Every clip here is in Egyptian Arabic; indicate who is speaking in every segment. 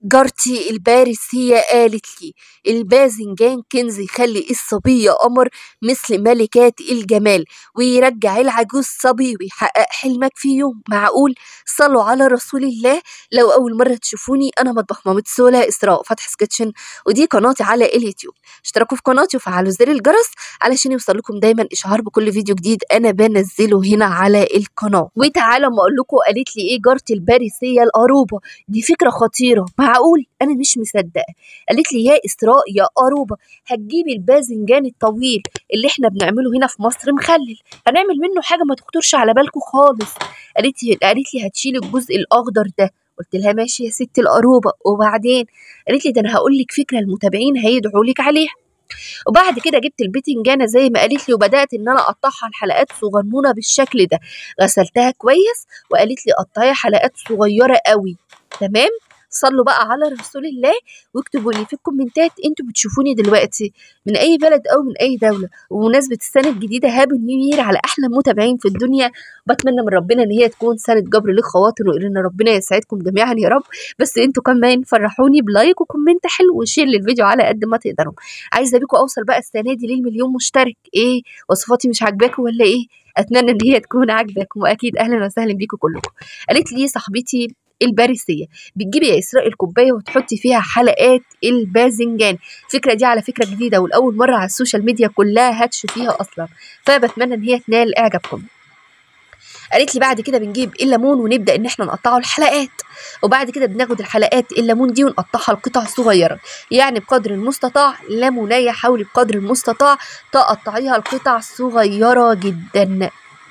Speaker 1: جارتي الباريسية قالت لي الباذنجان كنز يخلي الصبية قمر مثل ملكات الجمال ويرجع العجوز صبي ويحقق حلمك في يوم معقول صلوا على رسول الله لو أول مرة تشوفوني أنا مطبخ مامة سولا إسراء فتح سكتشن ودي قناتي على اليوتيوب اشتركوا في قناتي وفعلوا زر الجرس علشان يوصل لكم دايما إشعار بكل فيديو جديد أنا بنزله هنا على القناة وتعالوا ما أقول لكم قالت لي إيه جارتي الباريسية القروبة دي فكرة خطيرة معقول أنا مش مصدقة قالت لي يا إسراء يا قروبة هتجيبي الباذنجان الطويل اللي احنا بنعمله هنا في مصر مخلل هنعمل منه حاجة ما تخطرش على بالكم خالص قالت لي قالت لي هتشيلي الجزء الأخضر ده قلت لها ماشي يا ست القروبة وبعدين قالت لي ده أنا هقول لك فكرة المتابعين هيدعوا لك عليها وبعد كده جبت البتنجانة زي ما قالت لي وبدأت إن أنا أقطعها لحلقات صغنونة بالشكل ده غسلتها كويس وقالت لي قطعيها حلقات صغيرة قوي تمام صلوا بقى على رسول الله واكتبوا لي في الكومنتات انتوا بتشوفوني دلوقتي من اي بلد او من اي دوله وبمناسبه السنه الجديده هابي نيو يير على احلى متابعين في الدنيا بتمنى من ربنا ان هي تكون سنه جبر للخواطر وان ربنا يسعدكم جميعا يا رب بس انتوا كمان فرحوني بلايك وكومنت حلو وشير للفيديو على قد ما تقدروا عايزه بيكم اوصل بقى السنه دي للمليون مشترك ايه وصفاتي مش عاجباكم ولا ايه اتمنى ان هي تكون عاجباكم واكيد اهلا وسهلا بيكم كلكم قالت لي صاحبتي الباريسيه بتجيبي يا اسراء الكوبايه وتحطي فيها حلقات الباذنجان الفكره دي على فكره جديده والاول مره على السوشيال ميديا كلها هاتش فيها اصلا فبتمنى ان هي تنال اعجابكم قالت لي بعد كده بنجيب الليمون ونبدا ان احنا نقطعه الحلقات وبعد كده بناخد الحلقات الليمون دي ونقطعها لقطع صغيره يعني بقدر المستطاع ليمونيه حاولي بقدر المستطاع تقطعيها لقطع صغيره جدا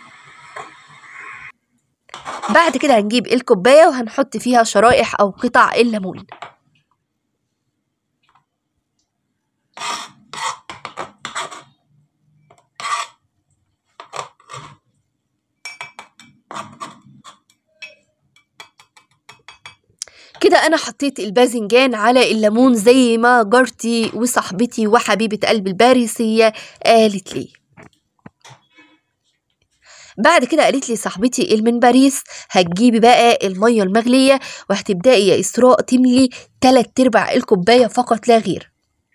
Speaker 1: بعد كده هنجيب الكوباية وهنحط فيها شرائح أو قطع الليمون كده انا حطيت الباذنجان على الليمون زي ما جارتي وصاحبتي وحبيبه قلب الباريسيه قالت لي بعد كده قالت لي صاحبتي اللي من باريس هتجيبي بقى الميه المغليه وهتبداي يا اسراء تملي تلات ارباع الكوبايه فقط لا غير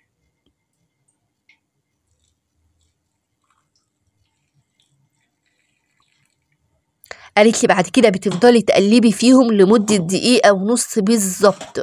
Speaker 1: قالت لي بعد كده بتفضلي تقلبي فيهم لمده دقيقه ونص بالظبط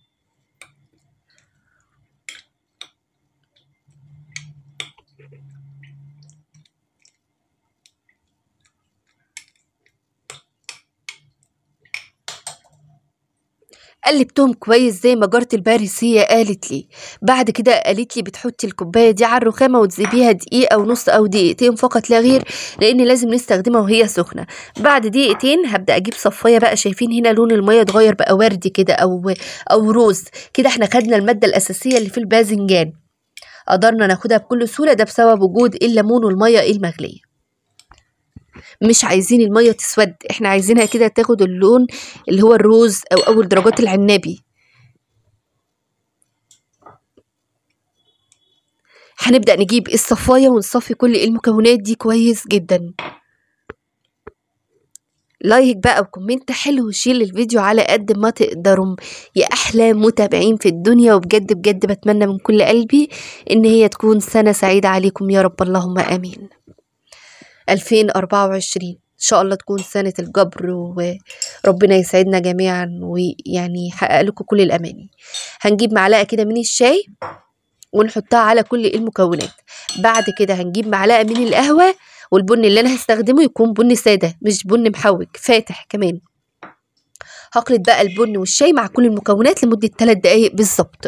Speaker 1: قلبتهم كويس زي ما جارتي الباريسية قالت لي بعد كده قالت لي بتحطي الكوباية دي على الرخامة وتسيبيها دقيقة ونص أو دقيقتين فقط لا غير لأن لازم نستخدمها وهي سخنة بعد دقيقتين هبدأ أجيب صفاية بقى شايفين هنا لون المية اتغير بقى وردي كده أو أو روز كده احنا خدنا المادة الأساسية اللي في الباذنجان قدرنا ناخدها بكل سهولة ده بسبب وجود الليمون والمية المغلية مش عايزين المية تسود احنا عايزينها كده تاخد اللون اللي هو الروز او اول درجات العنابي هنبدأ نجيب الصفاية ونصفي كل المكونات دي كويس جدا لايك بقى وكومنت حلو وشيل الفيديو على قد ما تقدروا يا احلى متابعين في الدنيا وبجد بجد بتمنى من كل قلبي ان هي تكون سنة سعيدة عليكم يا رب اللهم امين 2024 إن شاء الله تكون سنة الجبر وربنا يسعدنا جميعا ويعني يحقق لكم كل الأماني هنجيب معلقة كده من الشاي ونحطها على كل المكونات بعد كده هنجيب معلقة من القهوة والبن اللي أنا هستخدمه يكون بن سادة مش بن محوج فاتح كمان هخلط بقى البن والشاي مع كل المكونات لمدة 3 دقايق بالظبط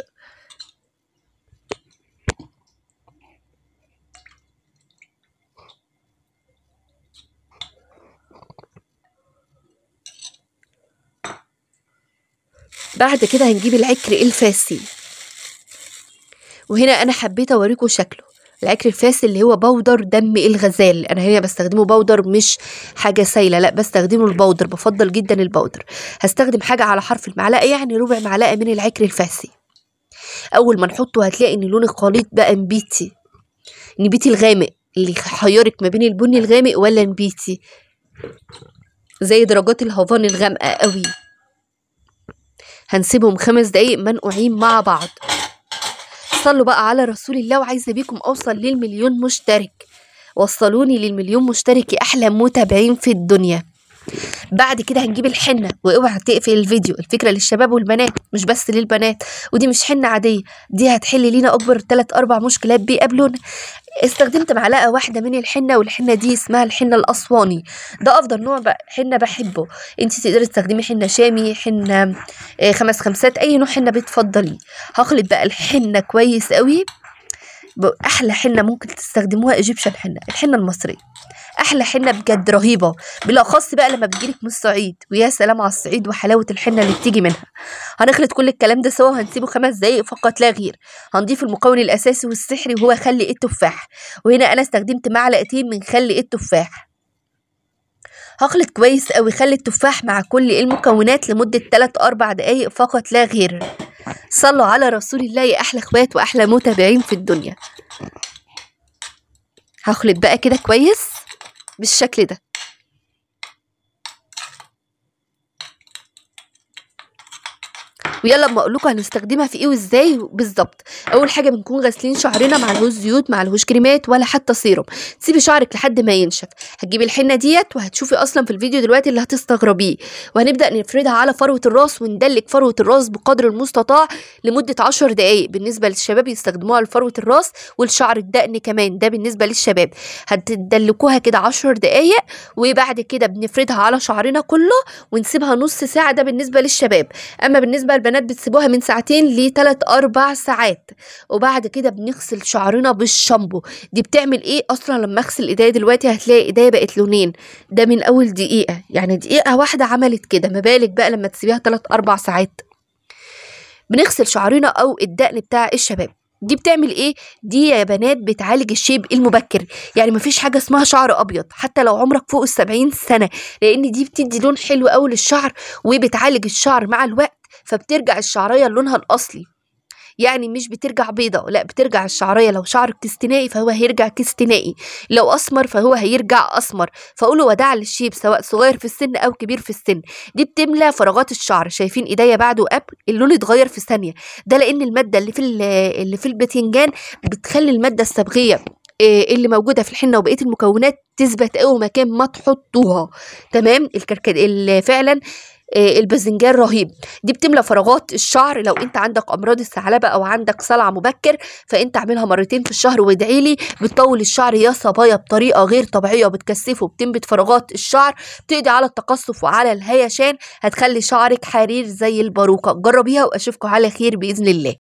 Speaker 1: بعد كده هنجيب العكر الفاسي وهنا انا حبيت اوريكم شكله العكر الفاسي اللي هو بودر دم الغزال انا هنا بستخدمه بودر مش حاجه سايله لا بستخدمه البودر بفضل جدا البودر هستخدم حاجه على حرف المعلقه يعني ربع معلقه من العكر الفاسي اول ما نحطه هتلاقي ان لون الخليط بقى نبيتي نبيتي الغامق اللي حيرك ما بين البني الغامق ولا نبيتي زي درجات الهافان الغامقه قوي هنسيبهم خمس دقايق منقوعين مع بعض صلوا بقى على رسول الله وعايزه بيكم اوصل للمليون مشترك وصلوني للمليون مشترك يا احلى متابعين في الدنيا بعد كده هنجيب الحنة واوعى تقفل الفيديو الفكرة للشباب والبنات مش بس للبنات ودي مش حنة عادية دي هتحل لينا أكبر تلات أربع مشكلات بيقابلونا استخدمت معلقة واحدة من الحنة والحنة دي اسمها الحنة الأسواني ده أفضل نوع ب- حنة بحبه انت تقدري تستخدمي حنة شامي حنة آه، خمس خمسات أي نوع حنة بتفضليه هخلط بقى الحنة كويس قوي ب- أحلى حنة ممكن تستخدموها ايجيبشن حنة الحنة المصرية احلى حنه بجد رهيبه بالاخص بقى لما بتجيلك من الصعيد ويا سلام على الصعيد وحلاوه الحنه اللي بتيجي منها هنخلط كل الكلام ده سوا وهنسيبه خمس دقايق فقط لا غير هنضيف المكون الاساسي والسحري وهو خل التفاح وهنا انا استخدمت معلقتين من خل التفاح هخلط كويس قوي خل التفاح مع كل المكونات لمدة 3 4 دقايق فقط لا غير صلوا على رسول الله يا احلى اخوات واحلى متابعين في الدنيا هخلط بقى كده كويس بالشكل ده ويلا اما اقول لكم هنستخدمها في ايه وازاي بالظبط اول حاجه بنكون غاسلين شعرنا مع الهوز زيوت مع الهوش كريمات ولا حتى سيروم تسيبي شعرك لحد ما ينشف هتجيبي الحنه ديت وهتشوفي اصلا في الفيديو دلوقتي اللي هتستغربيه وهنبدا نفردها على فروه الراس وندلك فروه الراس بقدر المستطاع لمده 10 دقائق بالنسبه للشباب يستخدموها لفروه الراس والشعر الدقن كمان ده بالنسبه للشباب هتدلكوها كده 10 دقائق وبعد كده بنفردها على شعرنا كله ونسيبها نص ساعه ده بالنسبه للشباب اما بالنسبه للبنات بتسيبوها من ساعتين لثلاث اربع ساعات وبعد كده بنغسل شعرنا بالشامبو دي بتعمل ايه اصلا لما اغسل ايديا دلوقتي هتلاقي ايديا بقت لونين ده من اول دقيقه يعني دقيقه واحده عملت كده ما بالك بقى لما تسيبيها 3 4 ساعات بنغسل شعرنا او الدقن بتاع الشباب دي بتعمل ايه دي يا بنات بتعالج الشيب المبكر يعني مفيش حاجه اسمها شعر ابيض حتى لو عمرك فوق السبعين سنه لان دي بتدي لون حلو قوي للشعر وبتعالج الشعر مع الوقت فبترجع الشعريه لونها الاصلي يعني مش بترجع بيضة لا بترجع الشعرية لو شعرك كستنائي فهو هيرجع كستنائي لو أسمر فهو هيرجع أسمر فقولوا وداع للشيب سواء صغير في السن أو كبير في السن دي بتملى فراغات الشعر شايفين ايديا بعد وقبل اللون اتغير في ثانية ده لأن المادة اللي في ال- اللي في الباذنجان بتخلي المادة الصبغية إيه اللي موجوده في الحنه وبقيه المكونات تثبت قوي مكان ما تحطوها تمام الكركد ال- فعلا آه، الباذنجان رهيب دي بتملى فراغات الشعر لو انت عندك امراض الثعلبه او عندك صلع مبكر فانت اعملها مرتين في الشهر وادعي لي بتطول الشعر يا صبايا بطريقه غير طبيعيه وبتكثفه وبتنبت فراغات الشعر بتقضي على التقصف وعلى الهيشان هتخلي شعرك حرير زي الباروكه جربيها واشوفكم على خير باذن الله